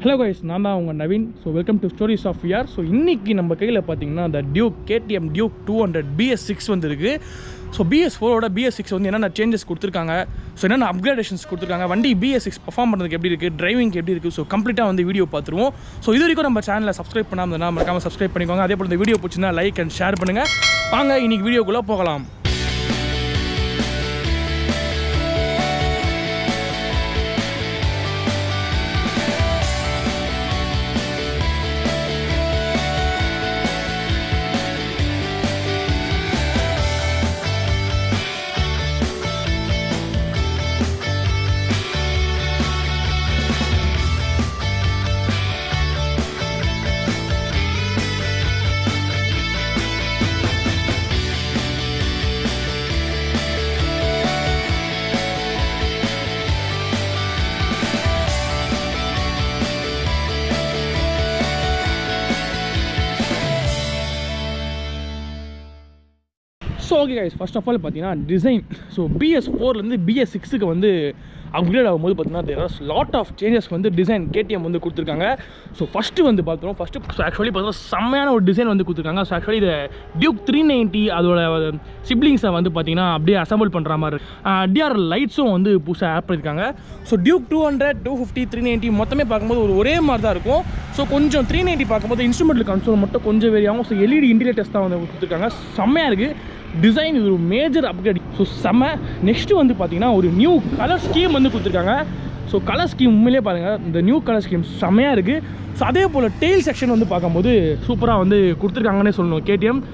hello guys நான் தான் உங்கள் Naveen so welcome to stories of VR so இன்றைக்கி நம்ம கையில் பார்த்தீங்கன்னா இந்த Duke KTM Duke two hundred BS six வந்துருக்கு ஸோ பிஎஸ் ஃபோரோட பிஎஸ் சிக்ஸ் வந்து என்னென்ன சேஞ்சஸ் கொடுத்துருக்காங்க ஸோ என்னென்ன அப்கிரேடேஷன்ஸ் கொடுத்துருக்காங்க வண்டி பிஎஸ் சிக்ஸ் பர்ஃபார்ம் பண்ணுறதுக்கு எப்படி இருக்குது டிரைவிங் எப்படி இருக்குது ஸோ கம்ப்ளீட்டாக வந்து வீடியோ பார்த்துருவோம் ஸோ இது வரைக்கும் நம்ம சேனலை சப்ஸ்கிரைப் பண்ணாமல் இருந்தால் மறக்காமல் சப்ஸ்கிரைப் பண்ணிக்கோங்க அதே போல் இந்த வீடியோ பிடிச்சிருந்தா லைக் அண்ட் ஷேர் பண்ணுங்கள் வாங்க இன்னைக்கு வீடியோக்குள்ளே போகலாம் so okay guys first of all பார்த்தீங்கன்னா டிசைன் ஸோ பிஎஸ் ஃபோர்லேருந்து பிஎஸ் சிக்ஸுக்கு வந்து அப்கிரேட் ஆகும்போது பார்த்தீங்கன்னா there are lot of changes வந்து டிசைன் கேடிஎம் வந்து கொடுத்துருக்காங்க ஸோ ஃபஸ்ட்டு வந்து பார்த்தோம் ஃபஸ்ட்டு ஸோ ஆக்சுவலி பார்த்தீங்கன்னா செம்மையான ஒரு டிசைன் வந்து கொடுத்துருக்காங்க ஸோ ஆக்சுவலி இது டியூக் த்ரீ நைன்ட்டி அதோட சிப்ளிங்ஸை வந்து பார்த்தீங்கன்னா அப்படியே அசம்பிள் பண்ணுற மாதிரி டிஆர் லைட்ஸும் வந்து புதுசாக ஆட் பண்ணியிருக்காங்க so Duke two hundred two fifty three ninety மொத்தமே பார்க்கும்போது ஒரு ஒரே மாதிரி தான் இருக்கும் ஸோ கொஞ்சம் த்ரீ நைன்ட்டி பார்க்கும்போது இன்ஸ்ட்ருமெண்டல் கன்சோல் மட்டும் கொஞ்சம் வேரி ஆகும் ஸோ எல்இடி இன்டிலேட்டர்ஸ் தான் வந்து கொடுத்துருக்காங்க செம்மையாக இருக்குது டிசைன் இது ஒரு மேஜர் அப்கிரேட் ஸோ செம்ம நெக்ஸ்ட்டு வந்து பார்த்தீங்கன்னா ஒரு நியூ கலர் ஸ்கீம் வந்து கொடுத்துருக்காங்க ஸோ கலர் ஸ்கீம் உண்மையிலே பாருங்கள் இந்த நியூ கலர் ஸ்கீம் செம்மையாக இருக்குது ஸோ அதே போல் டெயில் செக்ஷன் வந்து பார்க்கும்போது சூப்பராக வந்து கொடுத்துருக்காங்கன்னே சொல்லணும் கேடிஎம்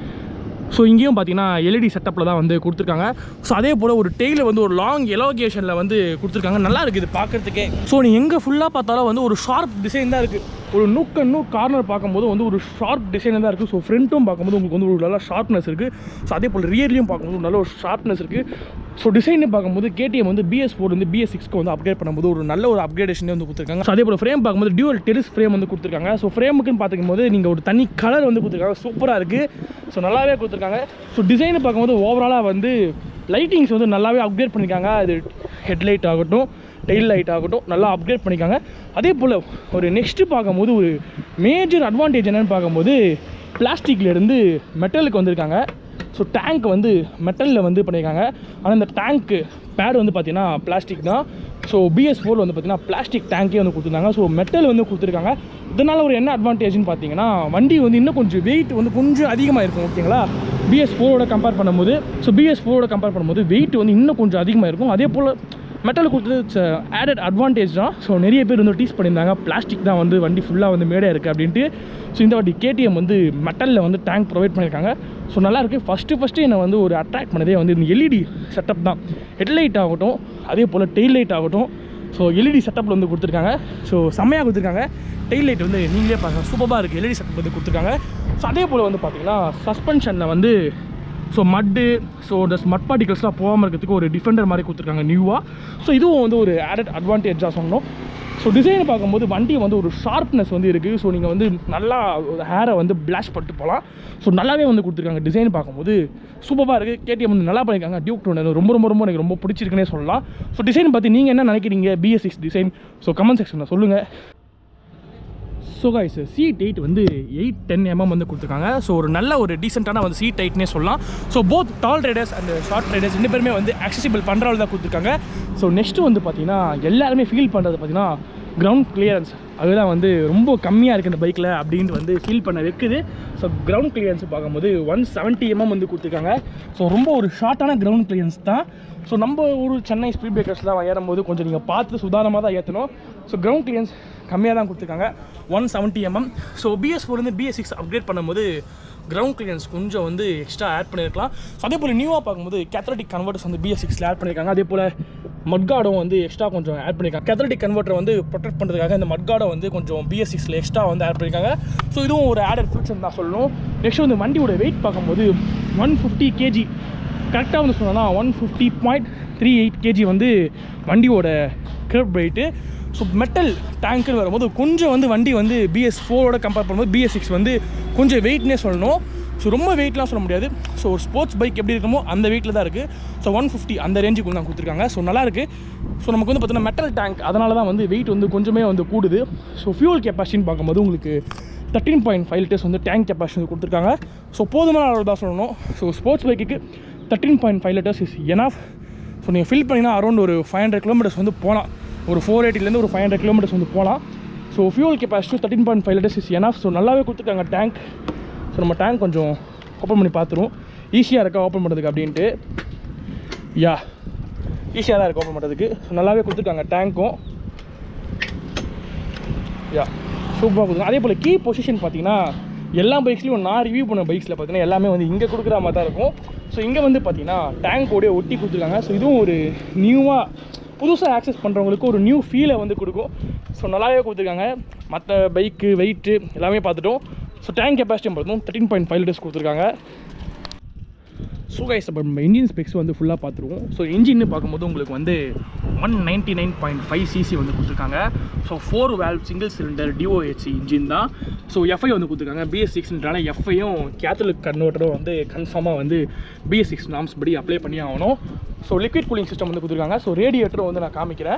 ஸோ இங்கேயும் பார்த்தீங்கன்னா எல்இடி செட்டப்பில் தான் வந்து கொடுத்துருக்காங்க ஸோ அதே போல் ஒரு டெய்லில் வந்து ஒரு லாங் எலோகேஷனில் வந்து கொடுத்துருக்காங்க நல்லா இருக்குது இது பார்க்குறதுக்கே ஸோ நீ எங்கே ஃபுல்லாக பார்த்தாலும் வந்து ஒரு ஷார்ப் டிசைன் தான் இருக்குது ஒரு நுக் அண்ட் நுக் கார்னர் பார்க்கும்போது வந்து ஒரு ஷார்ப் டிசைன் தான் இருக்குது ஸோ ஃப்ரண்ட்டும் பார்க்கும்போது உங்களுக்கு வந்து ஒரு நல்ல ஷார்ப்னஸ் இருக்குது ஸோ அதே போல் ரியர்லையும் பார்க்கும்போது ஒரு நல்ல ஒரு ஷார்ப்னஸ் இருக்குது ஸோ டிசைன் பார்க்கும்போது கேடிஎம் வந்து பிஎஸ் ஃபோர் வந்து பிஎஸ் சிக்ஸ்க்கு வந்து அப்கிரேட் பண்ணும்போது ஒரு நல்ல ஒரு அப்கிரேடேஷன் வந்து கொடுத்துருக்காங்க ஸோ அதே போல் ஃப்ரேம் பார்க்கும்போது டியூவல் டெரிஸ் ஃப்ரேம் வந்து கொடுத்துருக்காங்க ஸோ ஃப்ரேமுக்குன்னு பார்த்துக்கும்போது நீங்கள் ஒரு தனி கலர் வந்து கொடுத்துருக்காங்க சூப்பராக இருக்குது ஸோ நல்லாவே கொடுத்துருக்காங்க ஸோ டிசைனை பார்க்கும்போது ஓவராலாக வந்து லைட்டிங்ஸ் வந்து நல்லாவே அப்கிரேட் பண்ணியிருக்காங்க அது ஹெட்லைட் ஆகட்டும் டெயில் லைட் ஆகட்டும் நல்லா அப்கிரேட் பண்ணியிருக்காங்க அதே போல் ஒரு நெக்ஸ்ட்டு பார்க்கும்போது ஒரு மேஜர் அட்வான்டேஜ் என்னென்னு பார்க்கும்போது பிளாஸ்டிக்லேருந்து மெட்டலுக்கு வந்திருக்காங்க ஸோ டேங்க் வந்து மெட்டலில் வந்து பண்ணியிருக்காங்க ஆனால் இந்த டேங்க்கு பேட் வந்து பார்த்தீங்கன்னா பிளாஸ்டிக் தான் ஸோ பிஎஸ் ஃபோரில் வந்து பார்த்தீங்கன்னா பிளாஸ்டிக் டேங்கே வந்து கொடுத்துருக்காங்க ஸோ மெட்டல் வந்து கொடுத்துருக்காங்க இதனால் ஒரு என்ன அட்வான்டேஜ்னு பார்த்தீங்கன்னா வண்டி வந்து இன்னும் கொஞ்சம் வெயிட் வந்து கொஞ்சம் அதிகமாக இருக்கும் ஓகேங்களா பிஎஸ் ஃபோரோட கம்பேர் பண்ணும்போது ஸோ பிஎஸ் ஃபோரோட கம்பேர் பண்ணும்போது வெயிட் வந்து இன்னும் கொஞ்சம் அதிகமாக இருக்கும் அதே போல் மெட்டல் கொடுத்தது ஆடட் அட்வான்டேஜ் தான் ஸோ நிறைய பேர் வந்து டீஸ் பண்ணியிருந்தாங்க பிளாஸ்டிக் தான் வந்து வண்டி ஃபுல்லாக வந்து மேடே இருக்குது அப்படின்ட்டு ஸோ இந்த வாட்டி கேடிஎம் வந்து மெட்டலில் வந்து டேங்க் ப்ரொவைட் பண்ணியிருக்காங்க ஸோ நல்லா இருக்குது ஃபஸ்ட்டு ஃபஸ்ட்டு என்னை வந்து ஒரு அட்ராக்ட் பண்ணதே வந்து இந்த எல்இடி செட்டப் தான் ஹெட்லைட் ஆகட்டும் அதே போல் டெயில் லைட் ஆகட்டும் ஸோ எல்இடி செட்டப்பில் வந்து கொடுத்துருக்காங்க ஸோ செம்மையாக கொடுத்துருக்காங்க டெயில் லைட் வந்து நீங்களே பாருங்கள் சூப்பராக இருக்குது எல்இடி செட்டப் வந்து கொடுத்துருக்காங்க ஸோ அதே போல் வந்து பார்த்தீங்கன்னா சஸ்பென்ஷனில் வந்து ஸோ மட்டு ஸோ இந்த மட் பார்ட்டிகல்ஸ்லாம் போகாமல் இருக்கிறதுக்கு ஒரு டிஃபெண்டர் மாதிரி கொடுத்துருக்காங்க நியூவாக ஸோ இதுவும் வந்து ஒரு ஆடட் அட்வான்டேஜாக சொன்னோம் ஸோ டிசைனை பார்க்கும்போது வண்டி வந்து ஒரு ஷார்ப்னஸ் வந்து இருக்குது ஸோ நீங்கள் வந்து நல்லா ஹேரை வந்து பிளாஷ் பண்ணிட்டு போகலாம் ஸோ நல்லாவே வந்து கொடுத்துருக்காங்க டிசைன் பார்க்கும்போது சூப்பராக இருக்குது கேடிஎம் வந்து நல்லா பண்ணியிருக்காங்க டியூக் டூ ரொம்ப ரொம்ப ரொம்ப எனக்கு ரொம்ப பிடிச்சிருக்குன்னே சொல்லலாம் ஸோ டிசைன் பற்றி நீங்கள் என்ன நினைக்கிறீங்க BS six design so comment செக்ஷனில் சொல்லுங்கள் ஸோ கைஸ் சீட் எயிட் வந்து எயிட் டென் எம்எம் வந்து கொடுத்துருக்காங்க ஸோ ஒரு நல்ல ஒரு டீசெண்டான வந்து சீட் எயிட்னே சொல்லலாம் so both tall riders and short riders ரெண்டு பேருமே வந்து அக்சசிபிள் பண்ணுற தான் கொடுத்துருக்காங்க ஸோ நெக்ஸ்ட்டு வந்து பார்த்தீங்கன்னா எல்லாருமே ஃபீல் பண்ணுறது பார்த்தீங்கன்னா கிரவுண்ட் கிளியரன்ஸ் அதுதான் வந்து ரொம்ப கம்மியாக இருக்குது இந்த பைக்கில் அப்படின்ட்டு வந்து ஃபீல் பண்ண வைக்குது ஸோ கிரவுண்ட் கிளியரன்ஸ் பார்க்கும்போது ஒன் செவன்ட்டி எம்எம் வந்து கொடுத்துருக்காங்க ஸோ ரொம்ப ஒரு ஷார்ட்டான கிரவுண்ட் கிளியரன்ஸ் தான் ஸோ நம்ம ஒரு சென்னை ஸ்பீட் பிரேக்கர்ஸ்லாம் ஏறும்போது கொஞ்சம் நீங்கள் பார்த்து சுதாரணமாக தான் ஏற்றணும் ஸோ கிரவுண்ட் கிளியரன்ஸ் கம்மியாக தான் கொடுத்துருக்காங்க one seventy mm so BS ஃபோர்லேருந்து பிஎஸ் சிக்ஸ் அப்கிரேட் பண்ணும்போது கிரவுண்ட் கிளியரன்ஸ் கொஞ்சம் வந்து எக்ஸ்ட்ரா ஆட் பண்ணியிருக்கலாம் ஸோ அதே போல் நியூவாக பார்க்கும்போது கேத்தலட்டிக் கன்வெர்ட்டர்ஸ் வந்து பிஎஸ் சிக்ஸில் ஆட் பண்ணியிருக்காங்க அதே போல் மட்காடும் வந்து எக்ஸ்ட்ரா கொஞ்சம் ஆட் பண்ணியிருக்காங்க கேத்தலட்டிக் கன்வெர்ட்டர் வந்து ப்ரொடெக்ட் பண்ணுறதுக்காக இந்த மட்காடை வந்து கொஞ்சம் பிஎஸ் சிக்ஸில் எக்ஸ்ட்ரா வந்து ஆட் பண்ணியிருக்காங்க ஸோ இதுவும் ஒரு ஆடட் ஃபியூச்சர் தான் சொல்லணும் நெக்ஸ்ட் வந்து வண்டியோட வெயிட் பார்க்கும்போது ஒன் ஃபிஃப்டி கேஜி கரெக்டாக வந்து சொன்னோன்னா one fifty point three eight KG வந்து வண்டியோட கர்ப் வெயிட்டு ஸோ மெட்டல் டேங்க்குன்னு வரும்போது கொஞ்சம் வந்து வண்டி வந்து பிஎஸ் ஃபோரோட கம்பேர் பண்ணும்போது பிஎஸ் சிக்ஸ் வந்து கொஞ்சம் வெயிட்னே சொல்லணும் ஸோ ரொம்ப வெயிட்லாம் சொல்ல முடியாது ஸோ ஒரு ஸ்போர்ட்ஸ் பைக் எப்படி இருக்குமோ அந்த வெயிட்டில் தான் இருக்குது ஸோ ஒன் ஃபிஃப்டி அந்த ரேஞ்சுக்கு நான் கொடுத்துருக்காங்க ஸோ நல்லா இருக்குது ஸோ நமக்கு வந்து பார்த்தீங்கன்னா மெட்டல் டேங்க் அதனால தான் வந்து வெயிட் வந்து கொஞ்சமே வந்து கூடுது ஸோ ஃபியூல் கெப்பாசிட்டின்னு பார்க்கும்போது உங்களுக்கு தேர்ட்டின் பாயிண்ட் ஃபைவ் லிட்டர்ஸ் வந்து டேங்க் கெப்பாசிட்டி கொடுத்துருக்காங்க ஸோ போதுமான அளவு தான் சொல்லணும் ஸோ ஸ்போர்ட்ஸ் பைக்குக்கு thirteen point five litres is enough so நீங்கள் ஃபில் பண்ணிங்கன்னா அரௌண்ட் ஒரு ஃபைவ் ஹண்ட்ரட் கிலோமீட்டர்ஸ் வந்து போகலாம் ஒரு ஃபோர் எயிட்டிலேருந்து ஒரு ஃபைவ் ஹண்ட்ரட் கிலோமீட்டர்ஸ் வந்து போகலாம் so fuel capacity thirteen point five litres is enough so நல்லாவே கொடுத்துருக்காங்க டேங்க் ஸோ நம்ம டேங்க் கொஞ்சம் ஓப்பன் பண்ணி பார்த்துருவோம் ஈஸியாக இருக்கா ஓப்பன் பண்ணுறதுக்கு அப்படின்ட்டு யா ஈஸியாக தான் இருக்குது ஓப்பன் பண்ணுறதுக்கு ஸோ நல்லாவே கொடுத்துருக்காங்க டேங்க்கும் யா சூப்பராக கொடுக்கும் அதே போல் கீ பொசிஷன் பார்த்தீங்கன்னா எல்லா பைக்ஸ்லையும் நான் ரிவ்யூ பண்ண பைக்ஸில் பார்த்தீங்கன்னா எல்லாமே வந்து இங்கே கொடுக்குற மாதிரி தான் இருக்கும் ஸோ இங்கே வந்து பார்த்தீங்கன்னா டேங்கோடைய ஒட்டி கொடுத்துருக்காங்க ஸோ இதுவும் ஒரு நியூவாக புதுசாக ஆக்சஸ் பண்ணுறவங்களுக்கு ஒரு நியூ ஃபீலை வந்து கொடுக்கும் ஸோ நல்லாவே கொடுத்துருக்காங்க மற்ற பைக்கு வெயிட்டு எல்லாமே பார்த்துட்டோம் ஸோ டேங்க் கெப்பாசிட்டியும் பார்த்தோம் தேர்ட்டின் பாயிண்ட் ஃபைவ் லிட்டர்ஸ் கொடுத்துருக்காங்க ஸோ கைஸ் அப்போ நம்ம இன்ஜின் ஸ்பெக்ஸ் வந்து ஃபுல்லாக பார்த்துருவோம் ஸோ இன்ஜின்னு பார்க்கும்போது உங்களுக்கு வந்து one ninety nine point five CC வந்து கொடுத்துருக்காங்க so four valve single cylinder DOHC engine தான் ஸோ எஃப்ஐ வந்து கொடுத்துருக்காங்க பிஎஸ் சிக்ஸ்ன்றால எஃப்ஐயும் கேத்தலிக் கன்வெர்ட்டரும் வந்து கன்ஃபார்மாக வந்து பிஎஸ் சிக்ஸ் நாம்ஸ் படி அப்ளை பண்ணி ஆகணும் ஸோ லிக்விட் கூலிங் சிஸ்டம் வந்து கொடுத்துருக்காங்க ஸோ ரேடியேட்டரும் வந்து நான் காமிக்கிறேன்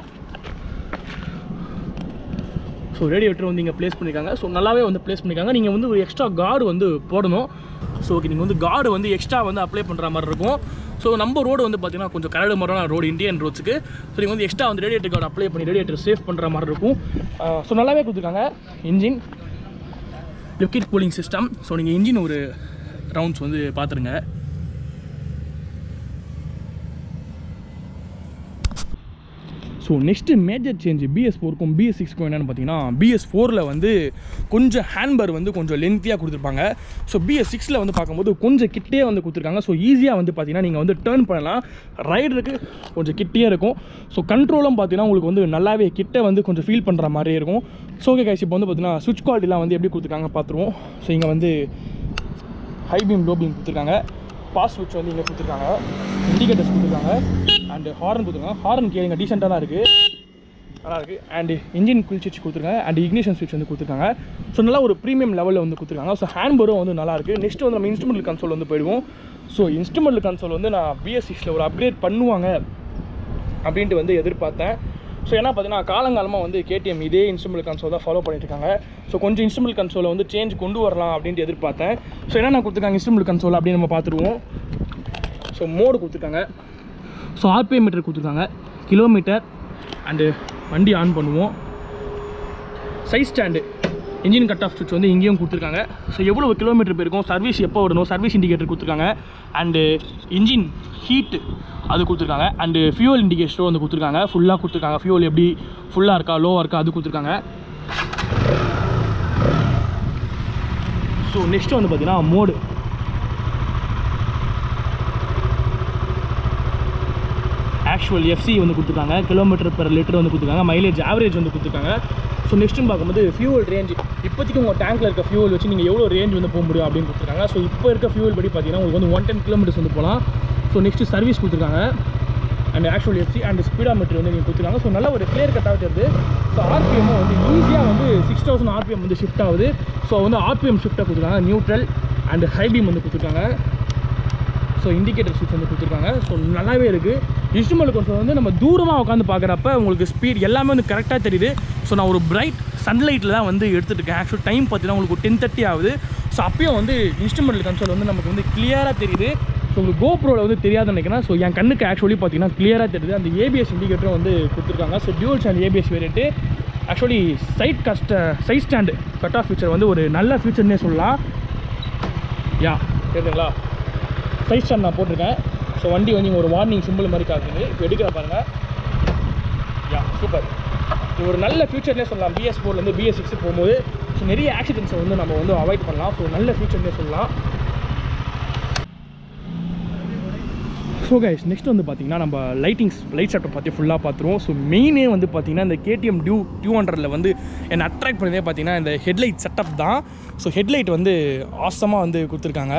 ஸோ ரேடியேட்டர் வந்து இங்கே ப்ளேஸ் பண்ணியிருக்காங்க ஸோ நல்லாவே வந்து ப்ளேஸ் பண்ணியிருக்காங்க நீங்கள் வந்து ஒரு எக்ஸ்ட்ரா கார்டு வந்து போடணும் ஸோ ஓகே நீங்கள் வந்து கார்டு வந்து எக்ஸ்ட்ரா வந்து அப்ளை பண்ணுற மாதிரி இருக்கும் ஸோ நம்ம ரோடு வந்து பார்த்தீங்கன்னா கொஞ்சம் கரடு மரம் ரோடு இந்தியன் ரோட்ஸுக்கு ஸோ நீங்கள் வந்து எக்ஸ்ட்ரா வந்து ரேடியேட்டர் கார்டு அப்ளை பண்ணி ரேடியேட்டர் சேவ் பண்ணுற மாதிரி இருக்கும் ஸோ நல்லாவே கொடுத்துருக்காங்க engine liquid cooling system so நீங்கள் இன்ஜின் ஒரு ரவுண்ட்ஸ் வந்து பார்த்துருங்க so next major change BS ஃபோருக்கும் பிஎஸ் சிக்ஸ்க்கும் என்னென்னு பார்த்தீங்கன்னா பிஎஸ் ஃபோரில் வந்து கொஞ்சம் ஹேண்ட்பர் வந்து கொஞ்சம் லென்த்தியாக கொடுத்துருப்பாங்க ஸோ பிஎஸ் சிக்ஸில் வந்து பார்க்கும்போது கொஞ்சம் கிட்டே வந்து கொடுத்துருக்காங்க ஸோ ஈஸியாக வந்து பார்த்தீங்கன்னா நீங்கள் வந்து டேர்ன் பண்ணலாம் ரைடருக்கு கொஞ்சம் கிட்டே இருக்கும் ஸோ கண்ட்ரோலும் பார்த்தீங்கன்னா உங்களுக்கு வந்து நல்லாவே கிட்ட வந்து கொஞ்சம் ஃபீல் பண்ணுற மாதிரியே இருக்கும் ஸோ ஓகே கைஸ் இப்போ வந்து பார்த்தீங்கன்னா சுவிட்ச் குவாலிட்டிலாம் வந்து எப்படி கொடுத்துருக்காங்க பார்த்துருவோம் ஸோ இங்கே வந்து ஹை பீம் லோ பீம் கொடுத்துருக்காங்க பாஸ் ஸ்விட்ச் வந்து இங்கே கொடுத்துருக்காங்க இண்டிகேட்டர்ஸ் கொடுத்துருக்காங்க அண்டு ஹாரன் கொடுத்துருக்காங்க ஹாரன் கேளுங்க டீசெண்டாக தான் இருக்குது நல்லா இருக்குது அண்டு இன்ஜின் குள் சுவிட்ச் கொடுத்துருக்காங்க அண்ட் இக்னிஷன் சுவிட்ச் வந்து கொடுத்துருக்காங்க ஸோ நல்லா ஒரு ப்ரீமியம் லெவலில் வந்து கொடுத்துருக்காங்க ஸோ ஹேண்ட்பரும் வந்து நல்லா இருக்குது நெக்ஸ்ட் வந்து நம்ம இன்ஸ்ட்ருமெண்டல் கன்சோல் வந்து போயிடுவோம் ஸோ இன்ஸ்ட்ருமெண்டல் கன்சோல் வந்து நான் பிஎஸ் சிக்ஸில் ஒரு அப்கிரேட் பண்ணுவாங்க அப்படின்ட்டு வந்து எதிர்பார்த்தேன் ஸோ ஏன்னா பார்த்தீங்கன்னா காலங்காலமாக வந்து கேடிஎம் இதே இன்ஸ்ட்ருமெண்ட் கன்சோல் தான் ஃபாலோ பண்ணிட்டு இருக்காங்க ஸோ கொஞ்சம் இன்ஸ்ட்ருமெண்ட் கன்சோலை வந்து சேஞ்ச் கொண்டு வரலாம் அப்படின்ட்டு எதிர்பார்த்தேன் ஸோ என்னென்ன கொடுத்துருக்காங்க இன்ஸ்ட்ருமெண்ட் கன்சோல் அப்படின்னு நம்ம பார்த்துருவோம் ஸோ மோடு கொடுத்துருக்காங்க ஸோ ஆர்பிஎம் மீட்டர் கொடுத்துருக்காங்க கிலோமீட்டர் அண்டு வண்டி ஆன் பண்ணுவோம் side stand engine cut off சுவிட்ச் வந்து இங்கேயும் கொடுத்துருக்காங்க ஸோ எவ்வளோ கிலோமீட்டர் போயிருக்கும் சர்வீஸ் எப்போ விடணும் சர்வீஸ் இண்டிகேட்டர் கொடுத்துருக்காங்க அண்டு இன்ஜின் ஹீட்டு அது கொடுத்துருக்காங்க அண்டு ஃபியூல் இண்டிகேட்டரும் வந்து கொடுத்துருக்காங்க ஃபுல்லாக கொடுத்துருக்காங்க ஃபியூல் எப்படி ஃபுல்லாக இருக்கா லோவாக இருக்கா அது கொடுத்துருக்காங்க ஸோ நெக்ஸ்ட் வந்து பார்த்தீங்கன்னா மோடு ஆக்சுவல் எஃப்சி வந்து கொடுத்துருக்காங்க கிலோமீட்டர் பெர் லிட்டர் வந்து கொடுத்துருக்காங்க மைலேஜ் ஆவரேஜ் வந்து கொடுத்துருக்காங்க ஸோ நெக்ஸ்ட்னு பார்க்கும்போது ஃபியூல் ரேஞ்ச் இப்போதைக்கு உங்கள் டேங்க்கில் இருக்க ஃபியூல் வச்சு நீங்கள் எவ்வளோ ரேஞ்ச் வந்து போக முடியும் அப்படின்னு கொடுத்துருக்காங்க ஸோ இப்போ இருக்க ஃபியூல் படி பார்த்தீங்கன்னா உங்களுக்கு வந்து ஒன் டென் கிலோமீட்டர்ஸ் வந்து போகலாம் ஸோ நெக்ஸ்ட்டு சர்வீஸ் கொடுத்துருக்காங்க and actual FC and speedometer வந்து நீங்கள் கொடுத்துருக்காங்க ஸோ நல்ல ஒரு கிளியர் கட்டாக தெரியுது ஸோ ஆர்பிஎம்மும் வந்து ஈஸியாக வந்து சிக்ஸ் தௌசண்ட் ஆர்பிஎம் வந்து ஷிஃப்ட் ஆகுது ஸோ வந்து ஆர்பிஎம் ஷிஃப்ட்டாக கொடுத்துருக்காங்க நியூட்ரல் அண்ட் ஹைபீம் வந்து கொடுத்துருக்காங்க ஸோ இண்டிகேட்டர் சுவிட்ச் வந்து கொடுத்துருக்காங்க ஸோ நல்லாவே இருக்குது இன்ஸ்ட்ருமெண்ட் கன்சோல் வந்து நம்ம தூரமாக உட்காந்து பார்க்குறப்ப உங்களுக்கு ஸ்பீட் எல்லாமே வந்து கரெக்டாக தெரியுது ஸோ நான் ஒரு பிரைட் சன்லைட்டில் தான் வந்து எடுத்துகிட்டு இருக்கேன் ஆக்சுவல் டைம் பார்த்தீங்கன்னா உங்களுக்கு டென் தேர்ட்டி ஆகுது ஸோ அப்பயும் வந்து இன்ஸ்ட்ருமெண்ட் கன்சோல் வந்து நமக்கு வந்து கிளியராக தெரியுது ஸோ உங்களுக்கு கோப்ரோவில் வந்து தெரியாதுன்னு நினைக்கிறேன் ஸோ என் கண்ணுக்கு ஆக்சுவலி பார்த்தீங்கன்னா கிளியராக தெரியுது அந்த ஏபிஎஸ் இண்டிகேட்டரும் வந்து கொடுத்துருக்காங்க so dual channel ABS variant actually side கஸ்ட side stand cut off feature வந்து ஒரு நல்ல ஃபீச்சர்னே சொல்லலாம் யா தெரியுதுங்களா சைட் ஸ்டாண்ட் நான் போட்டிருக்கேன் ஸோ வண்டி வந்து இங்க ஒரு வார்னிங் சிம்பிள் மாதிரி காட்டுது இப்போ எடுக்கிற பாருங்க யா சூப்பர் இது ஒரு நல்ல ஃபியூச்சர்னே சொல்லலாம் பிஎஸ் ஃபோர்லேருந்து பிஎஸ் சிக்ஸ் போகும்போது ஸோ நிறைய ஆக்சிடென்ட்ஸை வந்து நம்ம வந்து அவாய்ட் பண்ணலாம் ஸோ நல்ல ஃபியூச்சர்னே சொல்லலாம் ஸோ கைஸ் நெக்ஸ்ட் வந்து பார்த்தீங்கன்னா நம்ம லைட்டிங்ஸ் லைட் செட்டப் பற்றி ஃபுல்லாக பார்த்துருவோம் ஸோ மெயினே வந்து பார்த்தீங்கன்னா இந்த கேடிஎம் டியூ டூ ஹண்ட்ரடில் வந்து என்னை அட்ராக்ட் பண்ணதே பார்த்தீங்கன்னா இந்த ஹெட்லைட் செட்டப் தான் ஸோ ஹெட்லைட் வந்து ஆசமாக வந்து கொடுத்துருக்காங்க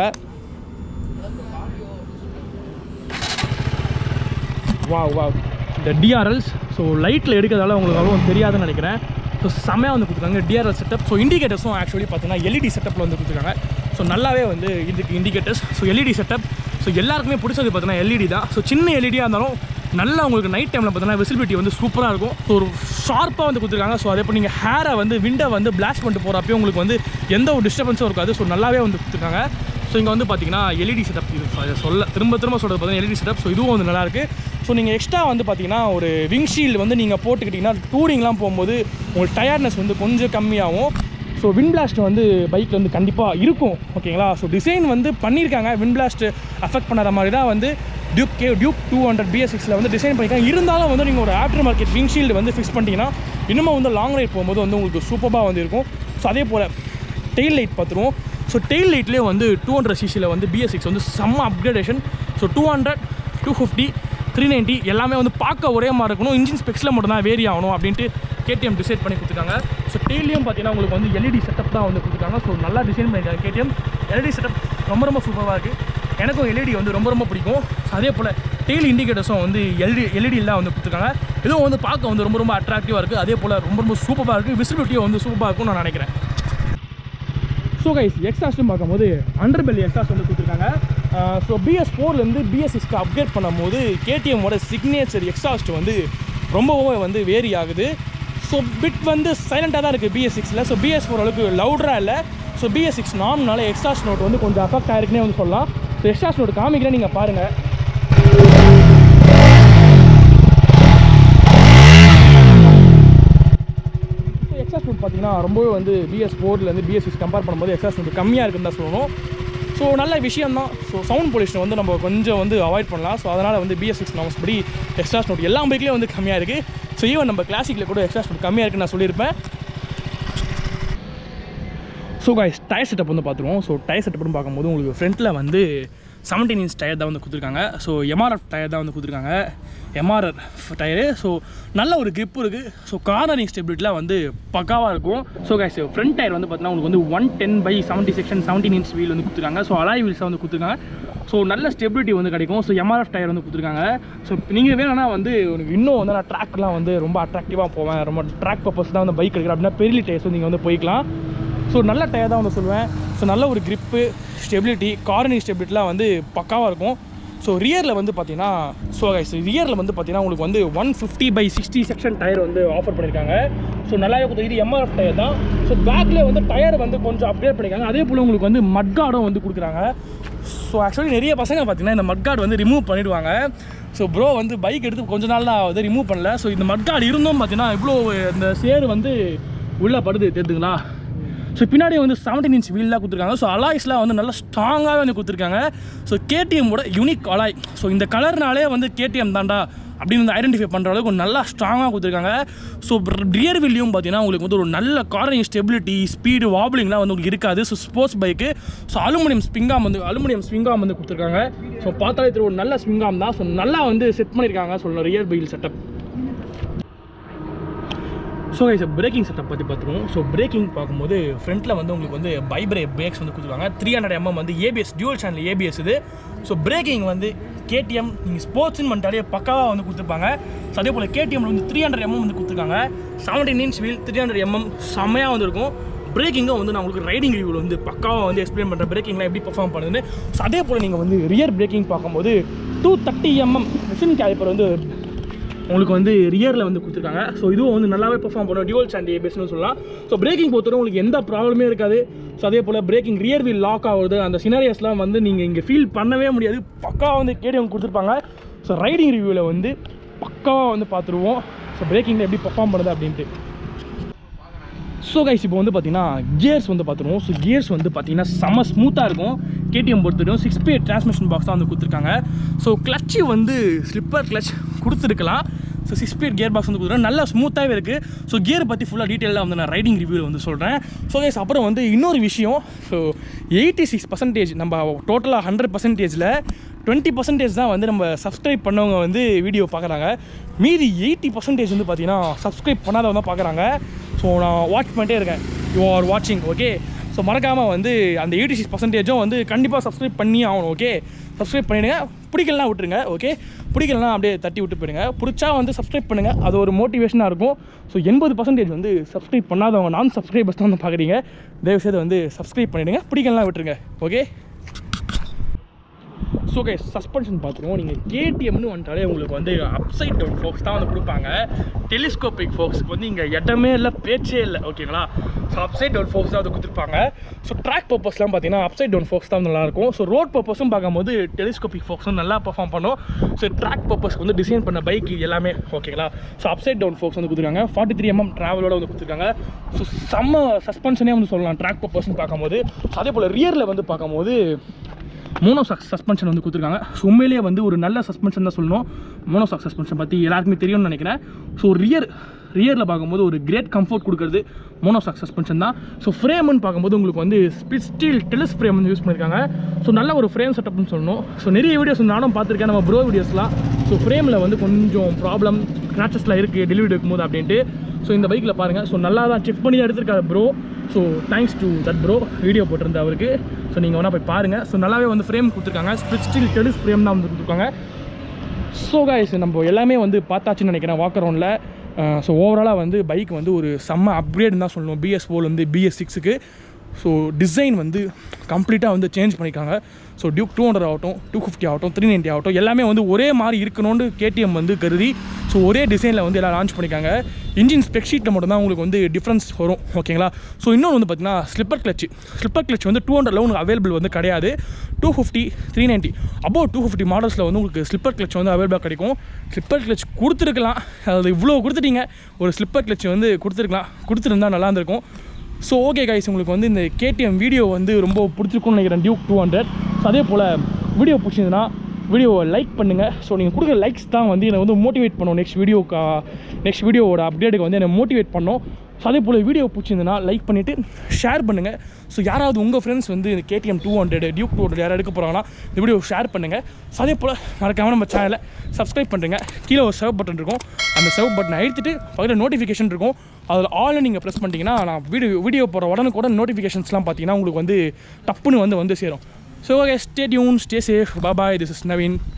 வா வா இந்த டிஆர்எல்ஸ் ஸோ லைட்டில் எடுக்கிறதால உங்களுக்கு அவ்வளோ தெரியாதுன்னு நினைக்கிறேன் ஸோ செம்மையாக வந்து கொடுத்துருக்காங்க டிஆர்எல் செட்டப் ஸோ இண்டிகேட்டர்ஸும் ஆக்சுவலி பார்த்தீங்கன்னா எல்இடி செட்டப்பில் வந்து கொடுத்துருக்காங்க ஸோ நல்லாவே வந்து இதுக்கு indicators so LED setup so எல்லாருக்குமே பிடிச்சது பார்த்தீங்கன்னா எல்இடி தான் ஸோ சின்ன எல்இடியாக இருந்தாலும் நல்லா உங்களுக்கு நைட் டைமில் பார்த்தீங்கன்னா விசிபிலிட்டி வந்து சூப்பராக இருக்கும் ஸோ ஒரு ஷார்ப்பாக வந்து கொடுத்துருக்காங்க ஸோ அதே போல் நீங்கள் ஹேரை வந்து விண்டை வந்து பிளாஸ்ட் பண்ணிட்டு போகிறப்போ உங்களுக்கு வந்து எந்த ஒரு டிஸ்டர்பன்ஸும் இருக்காது ஸோ நல்லாவே வந்து கொடுத்துருக்காங்க ஸோ இங்கே வந்து பார்த்தீங்கன்னா எல்இடி செட்டப் இது ஃப- சொல்ல திரும்ப திரும்ப சொல்கிறது பார்த்தீங்கன்னா எல்இடி செட்டப் ஸோ இதுவும் வந்து நல்லாயிருக்கு ஸோ நீங்கள் எக்ஸ்ட்ரா வந்து பார்த்தீங்கன்னா ஒரு விங்ஷீல்டு வந்து நீங்கள் போட்டுக்கிட்டிங்கன்னா டூரிங்லாம் போகும்போது உங்களுக்கு டயர்ட்னஸ் வந்து கொஞ்சம் கம்மியாகும் ஸோ வின் பிளாஸ்ட் வந்து பைக்கில் வந்து கண்டிப்பாக இருக்கும் ஓகேங்களா ஸோ டிசைன் வந்து பண்ணியிருக்காங்க வின் பிளாஸ்ட் அஃபெக்ட் பண்ணாத மாதிரி தான் வந்து Duke K Duke two hundred BS சிக்ஸில் வந்து டிசைன் பண்ணியிருக்காங்க இருந்தாலும் வந்து நீங்கள் ஒரு ஆஃப்டர் மார்க்கெட் விங்ஷீல்டு வந்து ஃபிக்ஸ் பண்ணிட்டீங்கன்னா இன்னமும் வந்து லாங் ரைட் போகும்போது வந்து உங்களுக்கு சூப்பராக வந்து இருக்கும் ஸோ அதே போல் டெயில் லைட் பார்த்துருவோம் ஸோ டெயில் லைட்லேயே வந்து டூ ஹண்ட்ரட் சிசியில் வந்து பிஎஸ் சிக்ஸ் வந்து செம்ம upgradation so two hundred two fifty three ninety எல்லாமே வந்து பார்க்க ஒரே மாதிரி இருக்கணும் இன்ஜின் ஸ்பெக்ஸில் மட்டும் தான் வேரி ஆகணும் அப்படின்ட்டு கேடிஎம் டிசைட் பண்ணி கொடுத்துருக்காங்க ஸோ டெய்லியும் பார்த்தீங்கன்னா உங்களுக்கு வந்து எல்இடி செட்டப் தான் வந்து கொடுத்துருக்காங்க ஸோ நல்லா டிசைன் பண்ணியிருக்காங்க கேடிஎம் எல்இடி செட்டப் ரொம்ப ரொம்ப சூப்பராக இருக்குது எனக்கும் எல்இடி வந்து ரொம்ப ரொம்ப பிடிக்கும் So, அதே போல் டெய்லி இண்டிகேட்டர்ஸும் வந்து எல்இடி எல்இடியில் தான் வந்து கொடுத்துருக்காங்க இதுவும் வந்து பார்க்க வந்து ரொம்ப ரொம்ப அட்ராக்டிவாக இருக்குது அதே போல் ரொம்ப ரொம்ப சூப்பராக இருக்குது விசிபிலிட்டியும் வந்து சூப்பராக இருக்கும்னு நான் நினைக்கிறேன் ஸோ கைஸ் எக்ஸாஸ்ட்டும் பார்க்கும்போது அண்டர் பெல்லி எக்ஸாஸ்ட் வந்து கொடுத்துருக்காங்க ஸோ பிஎஸ் ஃபோர்லேருந்து பிஎஸ் சிக்ஸ்க்கு அப்கிரேட் பண்ணும்போது கேடிஎம்மோட சிக்னேச்சர் எக்ஸாஸ்ட் வந்து ரொம்பவும் வந்து வேரி ஆகுது ஸோ பிட் வந்து சைலண்ட்டாக தான் இருக்குது பிஎஸ் சிக்ஸில் ஸோ பிஎஸ் ஃபோர் அளவுக்கு லவுடராக இல்லை ஸோ பிஎஸ் சிக்ஸ் நாம்னால எக்ஸாஸ்ட் நோட் வந்து கொஞ்சம் அஃபெக்ட் ஆயிருக்குன்னே வந்து சொல்லலாம் ஸோ எக்ஸாஸ்ட் நோட் காமிக்கிறேன் நீங்கள் பாருங்கள் ஸோ எக்ஸாஸ் நோட் பார்த்தீங்கன்னா ரொம்பவே வந்து பிஎஸ் ஃபோர்லேருந்து பிஎஸ் சிக்ஸ் கம்பேர் பண்ணும்போது எக்ஸாஸ் நோட் கம்மியாக இருக்குன்னு தான் சொல்லணும் ஸோ நல்ல விஷயம் தான் ஸோ சவுண்ட் பொல்யூஷன் வந்து நம்ம கொஞ்சம் வந்து அவாய்ட் பண்ணலாம் ஸோ அதனால் வந்து பிஎஸ் சிக்ஸ் நாமஸ் படி எக்ஸாஸ் நோட் எல்லா பைக்லேயும் வந்து கம்மியாக இருக்குது ஸோ ஈவன் நம்ம கிளாசிக்கில் கூட எக்ஸாஸ் நோட் கம்மியாக இருக்குன்னு நான் சொல்லியிருப்பேன் ஸோ காய்ஸ் டயர் செட்டப் வந்து பார்த்துருவோம் ஸோ டயர் செட்டப்னு பார்க்கும்போது உங்களுக்கு ஃப்ரண்ட்டில் வந்து 17 இன்ச் டயர் தான் வந்து கொடுத்துருக்காங்க ஸோ எம்ஆர்எஃப் டயர் தான் வந்து கொடுத்துருக்காங்க எம்ஆர்எஃப் டயரு ஸோ நல்ல ஒரு grip இருக்குது ஸோ கார்னரிங் ஸ்டெபிலிட்டிலாம் வந்து பக்காவாக இருக்கும் ஸோ கைஸ் ஃப்ரண்ட் டயர் வந்து பார்த்தீங்கன்னா உங்களுக்கு வந்து one ten by seventy section seventeen inch wheel வந்து கொடுத்துருக்காங்க ஸோ அலாய் வீல்ஸாக வந்து கொடுத்துருக்காங்க ஸோ நல்ல ஸ்டெபிலிட்டி வந்து கிடைக்கும் ஸோ எம்ஆர்எஃப் டயர் வந்து கொடுத்துருக்காங்க ஸோ நீங்கள் வேணும்னா வந்து உனக்கு இன்னும் வந்து நான் ட்ராக்லாம் வந்து ரொம்ப அட்ராக்டிவாக போவேன் ரொம்ப ட்ராக் பர்பஸ் தான் வந்து பைக் எடுக்கிறேன் அப்படின்னா பெரிய டயர்ஸ் வந்து நீங்கள் வந்து போய்க்கலாம் ஸோ நல்ல டயர் தான் வந்து சொல்லுவேன் ஸோ நல்ல ஒரு grip ஸ்டெபிலிட்டி கார்னிங் ஸ்டெபிலிட்டிலாம் வந்து பக்காவாக இருக்கும் ஸோ ரியரில் வந்து பார்த்தீங்கன்னா ஸோ கைஸ் ரியரில் வந்து பார்த்தீங்கன்னா உங்களுக்கு வந்து one fifty by sixty section tyre வந்து ஆஃபர் பண்ணியிருக்காங்க ஸோ நல்லாவே கொடுத்து இது எம்ஆர்எஃப் டயர் தான் ஸோ பேக்கில் வந்து டயர் வந்து கொஞ்சம் அப்கிரேட் பண்ணியிருக்காங்க அதே போல் உங்களுக்கு வந்து மட்கார்டும் வந்து கொடுக்குறாங்க ஸோ ஆக்சுவலி நிறைய பசங்க பார்த்தீங்கன்னா இந்த மட்கார்டு வந்து ரிமூவ் பண்ணிடுவாங்க ஸோ ப்ரோ வந்து பைக் எடுத்து கொஞ்ச நாள் தான் ஆகுது ரிமூவ் பண்ணல ஸோ இந்த மட்கார்டு இருந்தும் பார்த்தீங்கன்னா இவ்வளோ இந்த சேரு வந்து உள்ளே படுது தெரியுதுங்களா ஸோ பின்னாடி வந்து 17 இன்ச் வீல்லாம் கொடுத்துருக்காங்க ஸோ அலாய்ஸ்லாம் வந்து நல்லா ஸ்ட்ராங்காகவே வந்து கொடுத்துருக்காங்க ஸோ கேடிஎம்மோட யூனிக் அலாய் ஸோ இந்த கலர்னாலே வந்து கேடிஎம் தான்டா அப்படின்னு வந்து ஐடென்டிஃபை பண்ணுற அளவுக்கு ஒரு நல்லா ஸ்ட்ராங்காக கொடுத்துருக்காங்க ஸோ ரியர் வீல்லையும் பார்த்தீங்கன்னா உங்களுக்கு வந்து ஒரு நல்ல காரிங் ஸ்டெபிலிட்டி ஸ்பீடு வாபிளிங்லாம் வந்து உங்களுக்கு இருக்காது ஸோ ஸ்போர்ட்ஸ் பைக்கு ஸோ அலுமினியம் ஸ்பிங்காம் வந்து அலுமினியம் ஸ்விங்காம் வந்து கொடுத்துருக்காங்க ஸோ பார்த்தாலே தெரியும் ஒரு நல்ல ஸ்விங்காம் தான் ஸோ நல்லா வந்து செட் பண்ணியிருக்காங்க சொல்லணும் rear wheel setup so guys braking setup பற்றி பார்த்துருவோம் ஸோ பிரேக்கிங் பார்க்கும்போது ஃப்ரண்ட்டில் வந்து உங்களுக்கு வந்து பைப்ரே பிரேக்ஸ் வந்து கொடுத்துருவாங்க த்ரீ ஹண்ட்ரட் எம்எம் வந்து ஏபிஎஸ் டியூல் சேனல் ஏபிஎஸ் இது ஸோ பிரேக்கிங் வந்து கேடிஎம் நீங்கள் ஸ்போர்ட்ஸ்னு பண்ணிட்டாலே பக்காவாக வந்து கொடுத்துருப்பாங்க ஸோ அதே போல் கேடிஎம்ல வந்து த்ரீ ஹண்ட்ரட் எம்எம் வந்து கொடுத்துருக்காங்க seventeen inch wheel three hundred MM செம்மையாக வந்து இருக்கும் பிரேக்கிங்கும் வந்து நான் உங்களுக்கு ரைடிங் ரிவ்யூவில் வந்து பக்காவாக வந்து எக்ஸ்பிளைன் பண்ணுறேன் பிரேக்கிங்லாம் எப்படி பர்ஃபார்ம் பண்ணுதுன்னு ஸோ அதே போல் நீங்கள் வந்து ரியர் பிரேக்கிங் பார்க்கும்போது டூ தேர்ட்டி எம்எம் மிஷின் கேலிப்பர் வந்து உங்களுக்கு வந்து ரியரில் வந்து கொடுத்துருக்காங்க ஸோ இதுவும் வந்து நல்லாவே பெர்ஃபார்ம் பண்ணும் டியூவல் சாண்ட் ஏபிஎஸ்னு சொல்லலாம் ஸோ பிரேக்கிங் பொறுத்தவரை உங்களுக்கு எந்த ப்ராப்ளமே இருக்காது ஸோ அதே போல் பிரேக்கிங் ரியர் வீல் லாக் ஆகுது அந்த சினாரியஸ்லாம் வந்து நீங்கள் இங்கே ஃபீல் பண்ணவே முடியாது பக்காவாக வந்து கேடிஎம் கொடுத்துருப்பாங்க ஸோ ரைடிங் ரிவ்யூவில் வந்து பக்காவாக வந்து பார்த்துருவோம் ஸோ பிரேக்கிங்கில் எப்படி பெர்ஃபார்ம் பண்ணுது அப்படின்ட்டு ஸோ கைஸ் இப்போ வந்து பார்த்தீங்கன்னா கியர்ஸ் வந்து பார்த்துருவோம் ஸோ கியர்ஸ் வந்து பார்த்தீங்கன்னா செம்ம ஸ்மூத்தாக இருக்கும் கேடிஎம் பொறுத்தவரைக்கும் சிக்ஸ் பே டிரான்ஸ்மிஷன் பாக்ஸ் தான் வந்து கொடுத்துருக்காங்க ஸோ கிளச்சு வந்து ஸ்லிப்பர் கிளச் கொடுத்துருக்கலாம் so six speed gear box வந்து கொடுத்துருக்காங்க நல்லா ஸ்மூத்தாகவே இருக்குது ஸோ கியர் பற்றி ஃபுல்லாக டீட்டெயிலாக வந்து நான் ரைடிங் ரிவ்யூவில் வந்து சொல்கிறேன் ஸோ கைஸ் அப்புறம் வந்து இன்னொரு விஷயம் ஸோ எயிட்டி சிக்ஸ் பர்சன்டேஜ் நம்ம டோட்டலாக ஹண்ட்ரட் பர்சன்டேஜில் டுவெண்ட்டி பர்சன்டேஜ் தான் வந்து நம்ம சப்ஸ்கிரைப் பண்ணவங்க வந்து வீடியோ பார்க்குறாங்க மீதி எயிட்டி பர்சன்டேஜ் வந்து பார்த்தீங்கன்னா சப்ஸ்கிரைப் பண்ணாதவங்க தான் பார்க்குறாங்க ஸோ நான் வாட்ச் பண்ணிட்டே இருக்கேன் யூ ஆர் வாட்சிங் ஓகே ஸோ மறக்காமல் வந்து அந்த எயிட்டி சிக்ஸ் பர்சன்டேஜும் வந்து கண்டிப்பாக சப்ஸ்கிரைப் பண்ணி ஆகணும் ஓகே சப்ஸ்கிரைப் பண்ணிடுங்க பிடிக்கலாம் விட்டுருங்க ஓகே பிடிக்கலாம் அப்படியே தட்டி விட்டு போயிடுங்க பிடிச்சா வந்து சப்ஸ்கிரைப் பண்ணுங்கள் அது ஒரு மோட்டிவேஷனாக இருக்கும் ஸோ எண்பது பர்சன்டேஜ் வந்து சப்ஸ்கிரைப் பண்ணாதவங்க நான் சப்ஸ்கிரைபர்ஸ் தான் வந்து பார்க்குறீங்க தயவுசெய்து வந்து சப்ஸ்கிரைப் பண்ணிவிடுங்க பிடிக்கலாம் விட்டுருங்க ஓகே ஸோ கை சஸ்பென்ஷன் பார்த்துருவோம் நீங்கள் கேடிஎம்னு வந்துட்டாலே உங்களுக்கு வந்து அப்சைட் டவுன் ஃபோக்ஸ் தான் வந்து கொடுப்பாங்க டெலிஸ்கோபிக் ஃபோக்ஸ்க்கு வந்து இங்கே இடமே இல்லை பேச்சே இல்லை ஓகேங்களா ஸோ அப்சைட் டவுன் ஃபோக்ஸ் தான் வந்து கொடுத்துருப்பாங்க ஸோ ட்ராக் பர்பஸ்லாம் பார்த்தீங்கன்னா அப்சைட் டவுன் ஃபோக்ஸ் தான் நல்லாயிருக்கும் ஸோ ரோட் பர்பஸும் பார்க்கும்போது டெலிஸ்கோபிக் ஃபோக்ஸும் நல்லா பர்ஃபார்ம் பண்ணும் ஸோ ட்ராக் பர்பஸ்க்கு வந்து டிசைன் பண்ண பைக் எல்லாமே ஓகேங்களா ஸோ அப்சைட் டவுன் ஃபோக்ஸ் வந்து கொடுத்துருக்காங்க ஃபார்ட்டி த்ரீ எம்எம் ட்ராவலோட வந்து கொடுத்துருக்காங்க ஸோ செம்ம சஸ்பென்ஷனே வந்து சொல்லலாம் ட்ராக் பர்பஸ்னு பார்க்கும்போது அதே போல் ரியரில் வந்து பார்க்கும்போது மோனோசாக் சஸ்பென்ஷன் வந்து கொடுத்துருக்காங்க ஸோ உண்மையிலேயே வந்து ஒரு நல்ல சஸ்பென்ஷன் தான் சொல்லணும் மோனோசாக் சஸ்பென்ஷன் பற்றி எல்லாருக்குமே தெரியும்னு நினைக்கிறேன் ஸோ ரியர் ரியரில் பார்க்கும்போது ஒரு கிரேட் கம்ஃபர்ட் கொடுக்குறது மோனோசாக் சஸ்பென்ஷன் தான் ஸோ ஃப்ரேம்னு பார்க்கும்போது உங்களுக்கு வந்து ஸ்பிட் ஸ்டீல் டெலிஸ் ஃப்ரேம் வந்து யூஸ் பண்ணியிருக்காங்க ஸோ நல்ல ஒரு ஃப்ரேம் செட்டப்னு சொல்லணும் ஸோ நிறைய வீடியோஸ் நானும் பார்த்துருக்கேன் நம்ம ப்ரோ வீடியோஸ்லாம் ஸோ ஃப்ரேமில் வந்து கொஞ்சம் ப்ராப்ளம் ஸ்க்ராச்சஸ்லாம் இருக்குது டெலிவரி எடுக்கும்போது அப்படின்ட்டு ஸோ இந்த பைக்கில் பாருங்கள் ஸோ நல்லா தான் செக் பண்ணி தான் எடுத்திருக்காரு bro so thanks to that bro video போட்டிருந்த அவருக்கு ஸோ நீங்கள் வேணால் போய் பாருங்கள் ஸோ நல்லாவே வந்து ஃப்ரேம் கொடுத்துருக்காங்க ஸ்பிட் ஸ்டீல் டெலிஸ் ஃப்ரேம் தான் வந்து கொடுத்துருக்காங்க ஸோ காய்ஸ் நம்ம எல்லாமே வந்து பார்த்தாச்சுன்னு நினைக்கிறேன் வாக் அரௌண்டில் ஸோ ஓவராலாக வந்து பைக் வந்து ஒரு செம்ம அப்கிரேட்னு தான் சொல்லணும் பிஎஸ் வந்து பிஎஸ் சிக்ஸுக்கு ஸோ டிசைன் வந்து கம்ப்ளீட்டாக வந்து சேஞ்ச் பண்ணியிருக்காங்க ஸோ டியூக் டூ ஹண்ட்ரட் ஆகட்டும் டூ ஃபிஃப்டி ஆகட்டும் த்ரீ நைன்ட்டி ஆகட்டும் எல்லாமே வந்து ஒரே மாதிரி இருக்கணும்னு கேடிஎம் வந்து கருதி ஸோ ஒரே டிசைனில் வந்து எல்லாம் லான்ச் பண்ணியிருக்காங்க இன்ஜின் ஸ்பெக் ஷீட்டில் மட்டும்தான் உங்களுக்கு வந்து டிஃப்ரென்ஸ் வரும் ஓகேங்களா ஸோ இன்னொன்று வந்து பார்த்தீங்கன்னா ஸ்லிப்பர் கிளச் ஸ்லிப்பர் கிளச் வந்து டூ ஹண்ட்ரட் உங்களுக்கு அவைலபிள் வந்து கிடையாது two fifty three ninety above two fifty மாடல்ஸில் வந்து உங்களுக்கு ஸ்லிப்பர் கிளச் வந்து அவைலபிளாக கிடைக்கும் ஸ்லிப்பர் கிளச் கொடுத்துருக்கலாம் அது இவ்வளோ கொடுத்துட்டீங்க ஒரு ஸ்லிப்பர் கிளச் வந்து கொடுத்துருக்கலாம் கொடுத்துருந்தா நல்லா இருந்திருக்கும் ஸோ ஓகே கைஸ் உங்களுக்கு வந்து இந்த கேடிஎம் வீடியோ வந்து ரொம்ப பிடிச்சிருக்கும்னு நினைக்கிறேன் டியூக் டூ ஹண்ட்ரட் ஸோ அதே போல் வீடியோ பிடிச்சிருந்ததுன்னா வீடியோவை லைக் பண்ணுங்கள் ஸோ நீங்கள் கொடுக்குற லைக்ஸ் தான் வந்து என்னை வந்து மோட்டிவேட் பண்ணும் நெக்ஸ்ட் வீடியோக்கா நெக்ஸ்ட் வீடியோவோட அப்டேட்டுக்கு வந்து என்னை மோட்டிவேட் பண்ணோம் ஸோ அதே போல் வீடியோ பிடிச்சிருந்ததுன்னா லைக் பண்ணிவிட்டு ஷேர் பண்ணுங்கள் ஸோ யாராவது உங்கள் ஃப்ரெண்ட்ஸ் வந்து இந்த KTM two hundred Duke two hundred யாராவது எடுக்க போகிறாங்கன்னா இந்த வீடியோ ஷேர் பண்ணுங்கள் ஸோ அதே போல் மறக்காமல் நம்ம சேனலை சப்ஸ்கிரைப் பண்ணுறேங்க கீழே ஒரு சர்வ் பட்டன் இருக்கும் அந்த சர்வ் பட்டனை அழுத்திட்டு பக்கத்தில் நோட்டிஃபிகேஷன் இருக்கும் அதில் ஆல் நீங்கள் ப்ரெஸ் பண்ணிட்டீங்கன்னா நான் வீடியோ வீடியோ போகிற உடனுக்குடன் நோட்டிஃபிகேஷன்ஸ்லாம் பார்த்தீங்கன்னா உங்களுக்கு வந்து டப்புன்னு வந்து வந்து சேரும் so okay stay tune stay safe bye bye this is Naveen